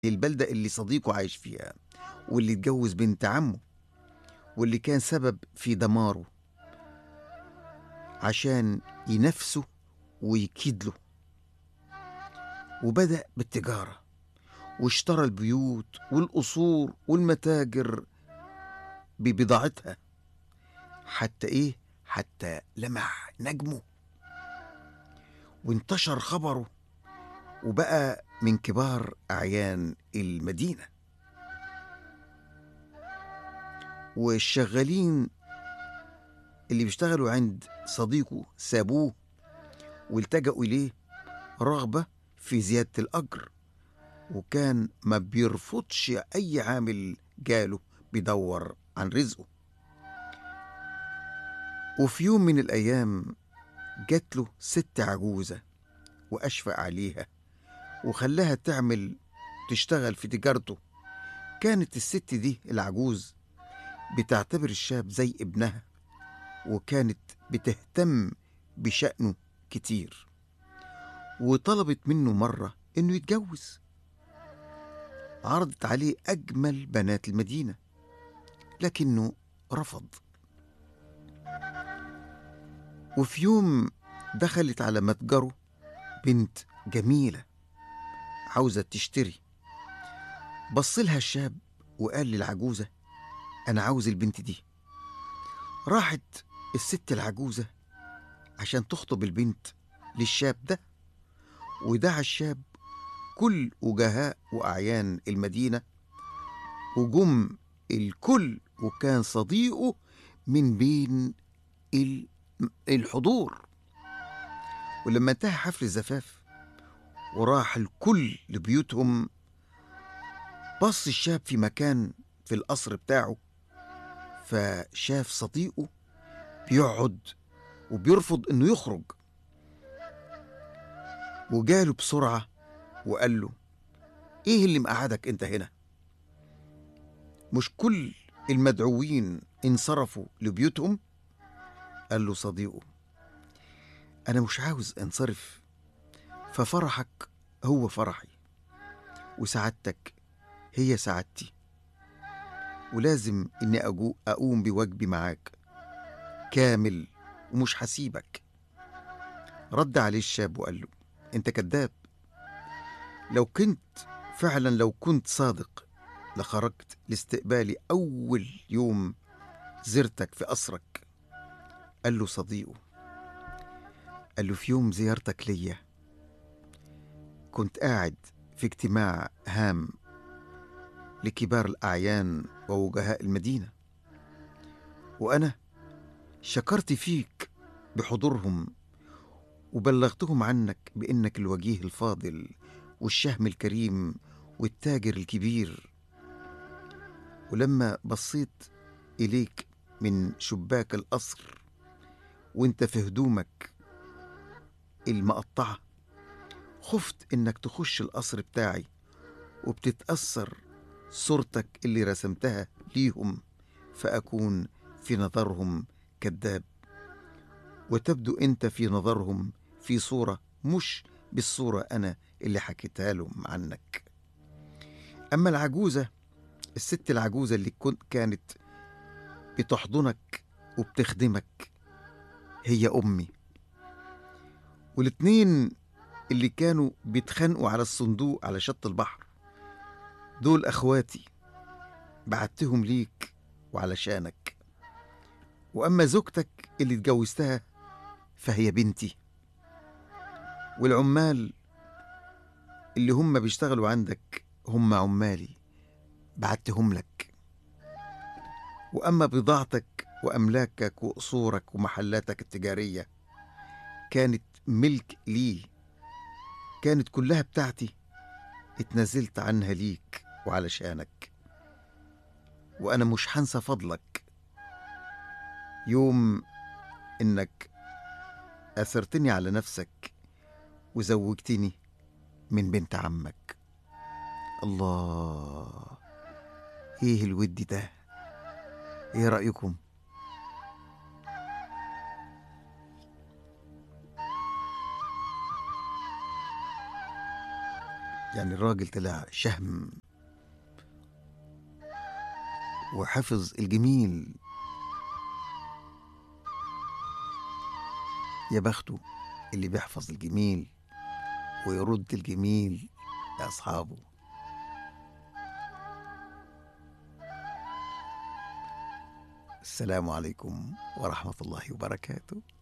البلدة اللي صديقه عايش فيها واللي اتجوز بنت عمه واللي كان سبب في دماره عشان ينافسه ويكيد له وبدأ بالتجارة واشترى البيوت والقصور والمتاجر ببضاعتها حتى ايه حتى لمع نجمه وانتشر خبره وبقى من كبار أعيان المدينة والشغالين اللي بيشتغلوا عند صديقه سابوه والتجأوا إليه رغبة في زيادة الأجر وكان ما بيرفضش أي عامل جاله بيدور عن رزقه وفي يوم من الأيام جات له ست عجوزة وأشفق عليها وخلاها تعمل تشتغل في تجارته كانت الست دي العجوز بتعتبر الشاب زي ابنها وكانت بتهتم بشأنه كتير وطلبت منه مرة إنه يتجوز عرضت عليه أجمل بنات المدينة لكنه رفض وفي يوم دخلت على متجره بنت جميلة عاوزة تشتري بصلها الشاب وقال للعجوزة أنا عاوز البنت دي راحت الست العجوزة عشان تخطب البنت للشاب ده ودعا الشاب كل وجهاء وأعيان المدينة وجم الكل وكان صديقه من بين ال- الحضور ولما انتهى حفل الزفاف وراح الكل لبيوتهم بص الشاب في مكان في القصر بتاعه فشاف صديقه بيقعد وبيرفض انه يخرج وجاله بسرعة وقال له ايه اللي مقعدك انت هنا مش كل المدعوين انصرفوا لبيوتهم قال له صديقه انا مش عاوز انصرف ففرحك هو فرحي وسعادتك هي سعادتي ولازم اني أجو اقوم بواجبي معاك كامل ومش هسيبك رد عليه الشاب وقال له انت كذاب لو كنت فعلا لو كنت صادق لخرجت لاستقبالي اول يوم زرتك في قصرك قال له صديقه قال له في يوم زيارتك ليا كنت قاعد في اجتماع هام لكبار الأعيان ووجهاء المدينة وأنا شكرت فيك بحضورهم وبلغتهم عنك بأنك الوجيه الفاضل والشهم الكريم والتاجر الكبير ولما بصيت إليك من شباك القصر وانت في هدومك المقطعة خفت انك تخش القصر بتاعي وبتتأثر صورتك اللي رسمتها ليهم فأكون في نظرهم كذاب وتبدو أنت في نظرهم في صورة مش بالصورة أنا اللي حكيتها لهم عنك أما العجوزة الست العجوزة اللي كنت كانت بتحضنك وبتخدمك هي أمي والاتنين اللي كانوا بيتخانقوا على الصندوق على شط البحر دول أخواتي بعتهم ليك وعلشانك وأما زوجتك اللي اتجوزتها فهي بنتي والعمال اللي هم بيشتغلوا عندك هم عمالي بعتهم لك وأما بضاعتك وأملاكك وقصورك ومحلاتك التجارية كانت ملك لي كانت كلها بتاعتي اتنازلت عنها ليك وعلشانك وأنا مش هنسى فضلك يوم إنك أثرتني على نفسك وزوجتني من بنت عمك الله ايه الود ده ايه رأيكم يعني الراجل طلع شهم وحفظ الجميل يا بخته اللي بيحفظ الجميل ويرد الجميل لأصحابه السلام عليكم ورحمة الله وبركاته